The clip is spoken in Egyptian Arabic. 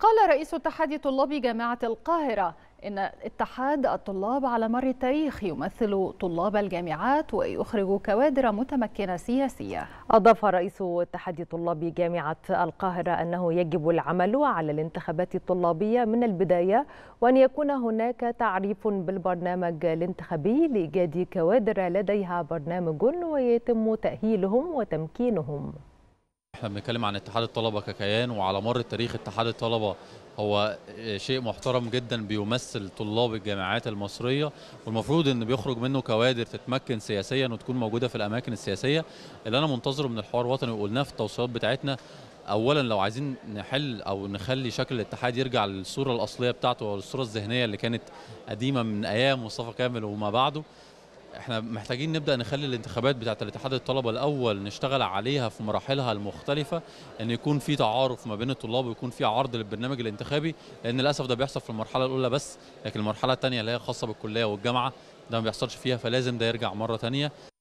قال رئيس اتحاد طلاب جامعة القاهرة إن اتحاد الطلاب على مر التاريخ يمثل طلاب الجامعات ويخرج كوادر متمكنة سياسية أضاف رئيس اتحاد طلاب جامعة القاهرة أنه يجب العمل على الانتخابات الطلابية من البداية وأن يكون هناك تعريف بالبرنامج الانتخابي لإيجاد كوادر لديها برنامج ويتم تأهيلهم وتمكينهم احنا بنتكلم عن اتحاد الطلبه ككيان وعلى مر التاريخ اتحاد الطلبه هو شيء محترم جدا بيمثل طلاب الجامعات المصريه والمفروض ان بيخرج منه كوادر تتمكن سياسيا وتكون موجوده في الاماكن السياسيه اللي انا منتظره من الحوار الوطني وقلناه في التوصيات بتاعتنا اولا لو عايزين نحل او نخلي شكل الاتحاد يرجع للصوره الاصليه بتاعته او الصوره الذهنيه اللي كانت قديمه من ايام مصطفى كامل وما بعده احنا محتاجين نبدا نخلي الانتخابات بتاعه الاتحاد الطلبه الاول نشتغل عليها في مراحلها المختلفه ان يكون في تعارف ما بين الطلاب ويكون في عرض للبرنامج الانتخابي لان للاسف ده بيحصل في المرحله الاولى بس لكن المرحله الثانيه اللي هي خاصه بالكليه والجامعه ده ما بيحصلش فيها فلازم ده يرجع مره ثانيه